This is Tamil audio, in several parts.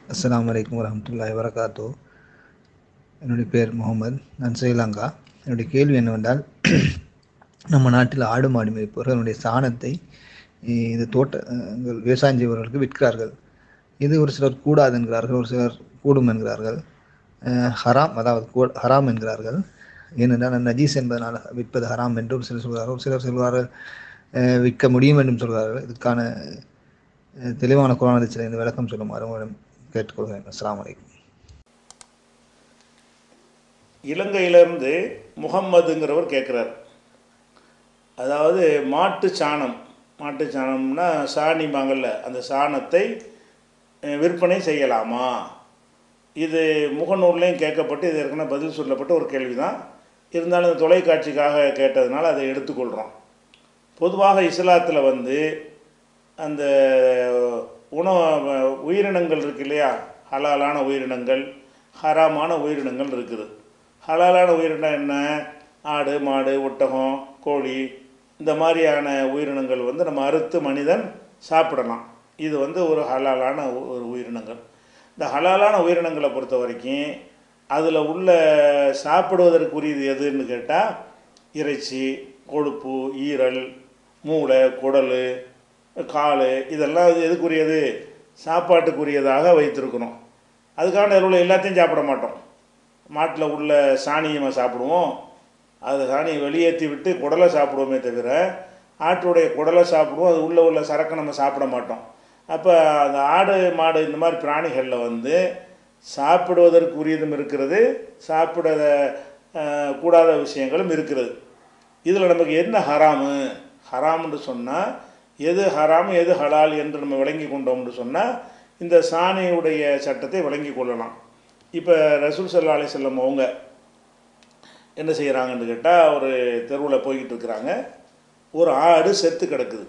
அஸ்ஸலாமு அலைக்கும் வரஹ்மத்துல்லாஹி வரகாத்தோ என்னுடைய பேர் முகமது நான் ஸ்ரீலங்கா என்னுடைய கேள்வி என்னவென்றால் நம்ம நாட்டில் ஆடு மாடு மேய்ப்பவர்கள் அதனுடைய சாணத்தை இ- இது தோட்டங்கள் விவசாயம் செய்பவர்களுக்கு விற்கிறார்கள் இது ஒரு சிலர் கூடாது என்கிறார்கள் ஒரு சிலர் கூடும் என்கிறார்கள் அஹ் ஹராம் அதாவது கூ- ஹராம் என்கிறார்கள் ஏனென்றால் நஜீஸ் என்பதனால் விற்பது ஹராம் என்று ஒரு சிலர் சொல்கிறார்கள் ஒரு சிலர் சொல்வார்கள் அஹ் விற்க முடியும் என்றும் சொல்கிறார்கள் இதுக்கான அஹ் தெளிவான குரானத்தில் சில இந்த விளக்கம் சொல்லுமாறு உங்களிடம் கேட்டுக்கொள்கிறேன் அஸ்ஸலாமு அலைக்கும் இலங்கையிலேருந்து முகம்மதுங்கிறவர் கேட்குறார் அதாவது மாட்டு சாணம் மாட்டு சாணம்னா சாணிம்பாங்கல்ல அந்த சாணத்தை அஹ், விற்பனை செய்யலாமா இது முகநூல்லையும் கேட்கப்பட்டு இது ஏற்கனவே பதில் சொல்லப்பட்ட ஒரு கேள்வி தான் இருந்தாலும் இந்த தொலைக்காட்சிக்காக கேட்டதுனால அதை எடுத்துக்கொள்கிறோம் பொதுவாக இஸ்லாத்தில் வந்து அந்த உணவு உயிரினங்கள் இருக்கு இல்லையா ஹலாலான உயிரினங்கள் ஹராமான உயிரினங்கள் இருக்குது ஹலாலான உயிரினம் என்ன ஆடு மாடு ஒட்டகம் கோழி இந்த மாதிரியான உயிரினங்கள் வந்து நம்ம அறுத்து மனிதன் சாப்பிடலாம் இது வந்து ஒரு ஹலாலான உ- ஒரு உயிரினங்கள் இந்த ஹலாலான உயிரினங்களை பொறுத்த வரைக்கும் அதில் உள்ள சாப்பிடுவதற்குரியது எதுன்னு கேட்டால் இறைச்சி கொழுப்பு ஈரல் மூளை குடல் கால் இதெல்லாம் இது எதுக்குரியது சாப்பாட்டுக்குரியதாக வைத்திருக்கணும் அதுக்காக அதில் உள்ள எல்லாத்தையும் சாப்பிட மாட்டோம் மாட்டில் உள்ள சாணியை நம்ம சாப்பிடுவோம் அது சாணியை வெளியேற்றி விட்டு குடலை சாப்பிடுவோமே தவிர ஆட்டுடைய குடலை சாப்பிடுவோம் அது உள்ளே உள்ள சரக்கை நம்ம சாப்பிட மாட்டோம் அப்போ அந்த ஆடு மாடு இந்த மாதிரி பிராணிகளில் வந்து சாப்பிடுவதற்குரியதும் இருக்கிறது சாப்பிட அஹ், கூடாத விஷயங்களும் இருக்கிறது இதில் நமக்கு என்ன ஹராமு ஹராம்னு சொன்னால் எது ஹராம் எது ஹலால் என்று நம்ம விளங்கி கொண்டோம்னு சொன்னால் இந்த சாணியுடைய சட்டத்தை விளங்கி கொள்ளலாம் இப்போ ரசூல் சல்லா அலி செல்லம் அவங்க என்ன செய்கிறாங்கன்னு கேட்டால் ஒரு தெருவில் போய்கிட்டு இருக்கிறாங்க ஒரு ஆடு செத்து கிடக்குது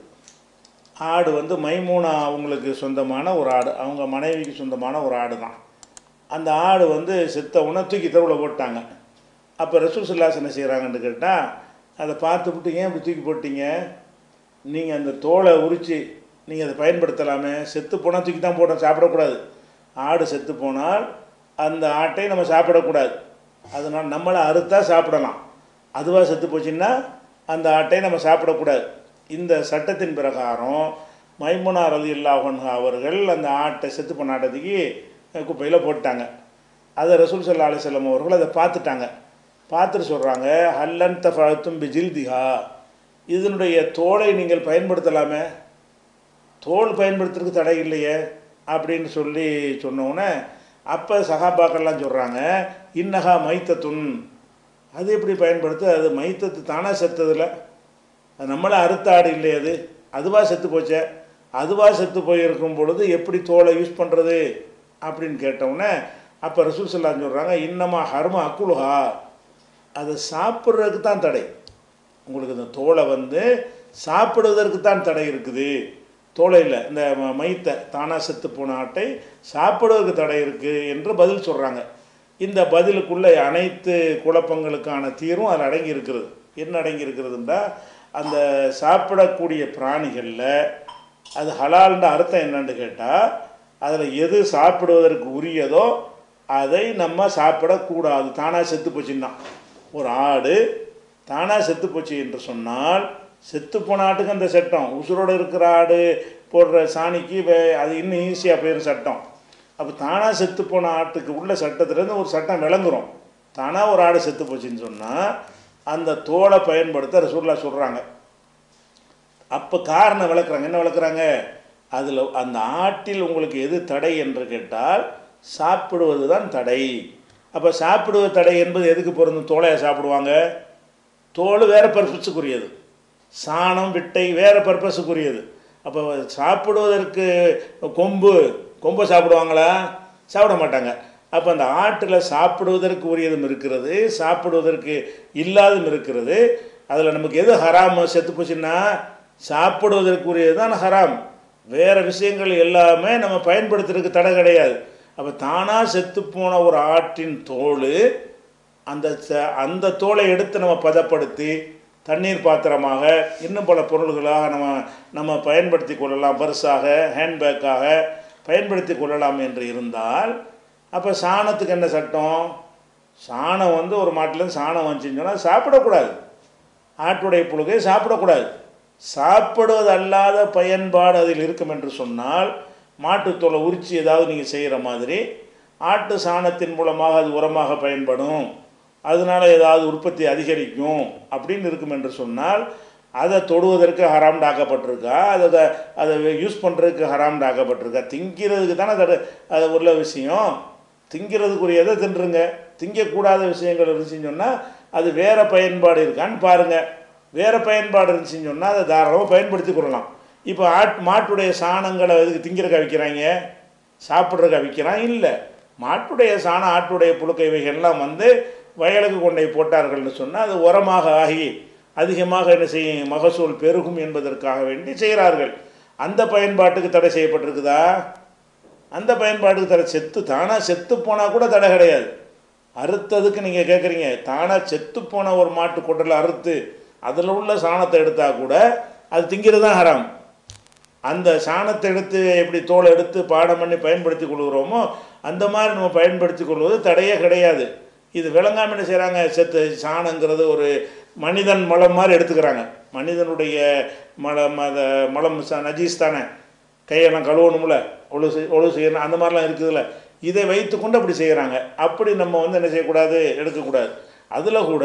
ஆடு வந்து மைமூனா அவங்களுக்கு சொந்தமான ஒரு ஆடு அவங்க மனைவிக்கு சொந்தமான ஒரு ஆடு தான் அந்த ஆடு வந்து செத்த உடனே தூக்கி தெருவில் போட்டாங்க அப்போ ரசூல் சல்லாஸ் என்ன செய்கிறாங்கன்னு கேட்டால் அதை பார்த்துவிட்டு ஏன் இப்படி தூக்கி போட்டீங்க நீங்கள் அந்த தோலை உரித்து நீங்கள் அதை பயன்படுத்தலாமே செத்து போனால் தூக்கி தான் போட்டோம் சாப்பிடக்கூடாது ஆடு செத்து போனால் அந்த ஆட்டை நம்ம சாப்பிடக்கூடாது அதனால் நம்மளை அறுத்தா சாப்பிடலாம் அதுவாக செத்து போச்சுன்னா அந்த ஆட்டை நம்ம சாப்பிடக்கூடாது இந்த சட்டத்தின் பிரகாரம் மைமுனா ரலி அல்லாஹன் அவர்கள் அந்த ஆட்டை செத்து போன ஆட்டத்துக்கு குப்பையில் போட்டாங்க அதை ரசூல் சல்லா அலிசல்லம் அவர்கள் அதை பார்த்துட்டாங்க பார்த்துட்டு சொல்கிறாங்க ஹல்லன் தஃபத்தும் பிஜில் திஹா இதனுடைய தோலை நீங்கள் பயன்படுத்தலாமே தோல் பயன்படுத்துறதுக்கு தடை இல்லையே அப்படின்னு சொல்லி சொன்னோன்னே அப்போ சகாபாக்கள்லாம் சொல்கிறாங்க இன்னஹா மைத்தத்துன் அது எப்படி பயன்படுத்து அது மைத்தத்து தானாக செத்ததில்ல அது நம்மளே அறுத்த ஆடு இல்லையே அது அதுவாக செத்து போச்சே அதுவாக செத்து போயிருக்கும் பொழுது எப்படி தோலை யூஸ் பண்ணுறது அப்படின்னு கேட்டவுடனே அப்போ ரசூல் சல்லாம் சொல்கிறாங்க இன்னமா ஹர்ம அக்குலுஹா அதை சாப்பிட்றதுக்கு தான் தடை உங்களுக்கு இந்த தோலை வந்து சாப்பிடுவதற்கு தான் தடை இருக்குது தோலை இல்லை இந்த ம- மைத்தை தானாக செத்து போன ஆட்டை சாப்பிடுவதற்கு தடை இருக்குது என்று பதில் சொல்கிறாங்க இந்த பதிலுக்குள்ள அனைத்து குழப்பங்களுக்கான தீர்வும் அதில் அடங்கி இருக்கிறது என்ன அடங்கி இருக்கிறதுன்றா அந்த சாப்பிடக்கூடிய பிராணிகளில் அது ஹலால்ன்ற அர்த்தம் என்னன்னு கேட்டால் அதில் எது சாப்பிடுவதற்கு உரியதோ அதை நம்ம சாப்பிடக்கூடாது தானாக செத்து போச்சுன்னா ஒரு ஆடு தானாக செத்து போச்சு என்று சொன்னால் செத்து போன ஆட்டுக்கு அந்த சட்டம் உசுரோடு இருக்கிற ஆடு போடுற சாணிக்கு வே- அது இன்னும் ஈஸியாக போயிடும் சட்டம் அப்போ தானாக செத்து போன ஆட்டுக்கு உள்ள சட்டத்துலேருந்து ஒரு சட்டம் விளங்குறோம் தானாக ஒரு ஆடு செத்து போச்சுன்னு சொன்னால் அந்த தோலை பயன்படுத்த ரசூல்லா சொல்கிறாங்க அப்போ காரணம் விளக்குறாங்க என்ன விளக்குறாங்க அதில் அந்த ஆட்டில் உங்களுக்கு எது தடை என்று கேட்டால் சாப்பிடுவது தான் தடை அப்போ சாப்பிடுவது தடை என்பது எதுக்கு பொருந்தும் தோலையை சாப்பிடுவாங்க தோல் வேறு பர்பஸுக்குரியது சாணம் விட்டை வேறு பர்பஸுக்குரியது அப்போ சாப்பிடுவதற்கு கொம்பு கொம்பை சாப்பிடுவாங்களா சாப்பிட மாட்டாங்க அப்போ அந்த ஆட்டில் சாப்பிடுவதற்கு உரியதும் இருக்கிறது சாப்பிடுவதற்கு இல்லாதும் இருக்கிறது அதில் நமக்கு எது ஹராம் செத்து போச்சுன்னா சாப்பிடுவதற்குரியது தான் ஹராம் வேறு விஷயங்கள் எல்லாமே நம்ம பயன்படுத்துறதுக்கு தடை கிடையாது அப்போ தானாக செத்து போன ஒரு ஆட்டின் தோல் அந்த ச- அந்த தோலை எடுத்து நம்ம பதப்படுத்தி தண்ணீர் பாத்திரமாக இன்னும் பல பொருள்களாக நம்ம நம்ம பயன்படுத்தி கொள்ளலாம் பர்ஸாக ஹேண்ட்பேக்காக பயன்படுத்தி கொள்ளலாம் என்று இருந்தால் அப்போ சாணத்துக்கு என்ன சட்டம் சாணம் வந்து ஒரு மாட்டிலேருந்து சாணம் வந்துச்சுன்னு சொன்னால் சாப்பிடக்கூடாது ஆட்டுடைய புழுகை சாப்பிடக்கூடாது சாப்பிடுவது அல்லாத பயன்பாடு அதில் இருக்கும் என்று சொன்னால் மாட்டுத்தோலை உரித்து ஏதாவது நீங்கள் செய்கிற மாதிரி ஆட்டு சாணத்தின் மூலமாக அது உரமாக பயன்படும் அதனால ஏதாவது உற்பத்தி அதிகரிக்கும் அப்படின்னு இருக்கும் என்று சொன்னால் அதை தொடுவதற்கு ஹராம் டாக்கப்பட்டிருக்கா அதை அதை யூஸ் பண்ணுறதுக்கு ஹராம் டாக்கப்பட்டிருக்கா திங்கிறதுக்கு தானே தடு அது உள்ள விஷயம் திங்கிறதுக்குரியதை தின்றுங்க திங்கக்கூடாத விஷயங்கள் இருந்துச்சுன்னு சொன்னால் அது வேறு பயன்பாடு இருக்கான்னு பாருங்கள் வேறு பயன்பாடு இருந்துச்சுன்னு சொன்னால் அதை தாராளமாக பயன்படுத்தி கொள்ளலாம் இப்போ ஆட் மாட்டுடைய சாணங்களை இதுக்கு திங்கிறக்க விற்கிறாங்க சாப்பிட்றக்க விற்கிறான் இல்லை மாட்டுடைய சாணம் ஆட்டுடைய புழுக்கை இவைகள்லாம் வந்து வயலுக்கு கொண்டை போட்டார்கள்னு சொன்னால் அது உரமாக ஆகி அதிகமாக என்ன செய்யும் மகசூல் பெருகும் என்பதற்காக வேண்டி செய்கிறார்கள் அந்த பயன்பாட்டுக்கு தடை செய்யப்பட்டிருக்குதா அந்த பயன்பாட்டுக்கு தடை செத்து தானாக செத்து போனால் கூட தடை கிடையாது அறுத்ததுக்கு நீங்கள் கேட்குறீங்க தானாக செத்து போன ஒரு மாட்டு கொட்டலை அறுத்து அதில் உள்ள சாணத்தை எடுத்தால் கூட அது திங்கிறது தான் ஹராம் அந்த சாணத்தை எடுத்து எப்படி தோலை எடுத்து பாடம் பண்ணி பயன்படுத்தி கொள்கிறோமோ அந்த மாதிரி நம்ம பயன்படுத்தி கொள்வது தடையே கிடையாது இது விளங்காமல் என்ன செய்கிறாங்க செத்து சாணங்கிறது ஒரு மனிதன் மலம் மாதிரி எடுத்துக்கிறாங்க மனிதனுடைய மலம் அதை மலம் ச- நஜீஸ் தானே கையெல்லாம் கழுவணும்ல ஒழு செய் ஒழு செய்யணும் அந்த மாதிரிலாம் இருக்குதுல்ல இதை வைத்துக்கொண்டு அப்படி செய்கிறாங்க அப்படி நம்ம வந்து என்ன செய்யக்கூடாது எடுக்கக்கூடாது அதில் கூட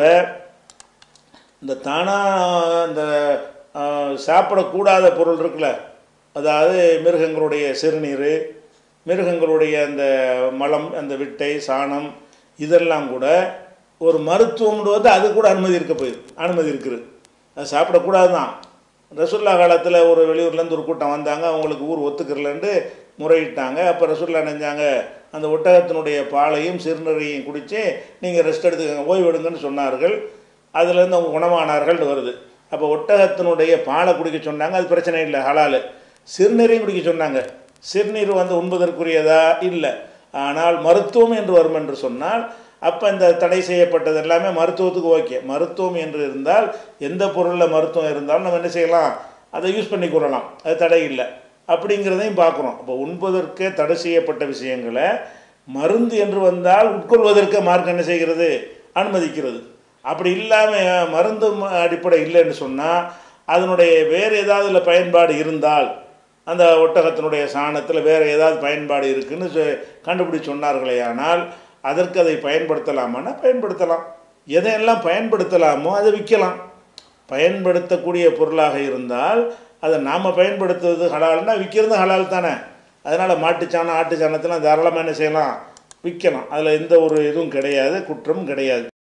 இந்த தானாக இந்த ஆஹ், சாப்பிடக்கூடாத பொருள் இருக்குல்ல அதாவது மிருகங்களுடைய சிறுநீர் மிருகங்களுடைய அந்த மலம் அந்த விட்டை சாணம் இதெல்லாம் கூட ஒரு மருத்துவம்னு வந்து அது கூட அனுமதி இருக்க போயிரு அனுமதி இருக்குது அது சாப்பிடக்கூடாது தான் ரசுல்லா காலத்தில் ஒரு வெளியூர்லேருந்து ஒரு கூட்டம் வந்தாங்க அவங்களுக்கு ஊர் ஒத்துக்கிறலன்ட்டு முறையிட்டாங்க அப்போ ரசுல்லா நினைஞ்சாங்க அந்த ஒட்டகத்தினுடைய பாலையும் சிறுநீரையும் குடித்து நீங்கள் ரெஸ்ட் எடுத்துக்கங்க ஓய்வு எடுங்கன்னு சொன்னார்கள் அதுலேருந்து அவங்க குணமானார்கள்னு வருது அப்போ ஒட்டகத்தினுடைய பாலை குடிக்க சொன்னாங்க அது பிரச்சனை இல்லை ஹலால் சிறுநீரையும் குடிக்க சொன்னாங்க சிறுநீர் வந்து உண்பதற்குரியதா இல்லை ஆனால் மருத்துவம் என்று வரும் என்று சொன்னால் அப்போ இந்த தடை செய்யப்பட்டது எல்லாமே மருத்துவத்துக்கு ஓகே மருத்துவம் என்று இருந்தால் எந்த பொருளில் மருத்துவம் இருந்தாலும் நம்ம என்ன செய்யலாம் அதை யூஸ் பண்ணி கொள்ளலாம் அது தடை இல்லை அப்படிங்கிறதையும் பார்க்குறோம் அப்போ உண்பதற்கே தடை செய்யப்பட்ட விஷயங்களை மருந்து என்று வந்தால் உட்கொள்வதற்கு மார்க் என்ன செய்கிறது அனுமதிக்கிறது அப்படி இல்லாமல் மருந்து ம- அடிப்படை இல்லைன்னு சொன்னால் அதனுடைய வேறு ஏதாவது இதுல பயன்பாடு இருந்தால் அந்த ஒட்டகத்தினுடைய சாணத்தில் வேறு ஏதாவது பயன்பாடு இருக்குன்னு சொ- கண்டுபிடிச்சு சொன்னார்களே ஆனால் அதற்கு அதை பயன்படுத்தலாமான்னா பயன்படுத்தலாம் எதையெல்லாம் பயன்படுத்தலாமோ அதை விற்கலாம் பயன்படுத்தக்கூடிய பொருளாக இருந்தால் அதை நாம் பயன்படுத்துவது ஹலால்னா விற்கிறது ஹலால் தானே அதனால் மாட்டுச்சாணம் ஆட்டுச்சாணத்தெல்லாம் தாராளமாக என்ன செய்யலாம் விற்கலாம் அதில் எந்த ஒரு இதுவும் கிடையாது குற்றமும் கிடையாது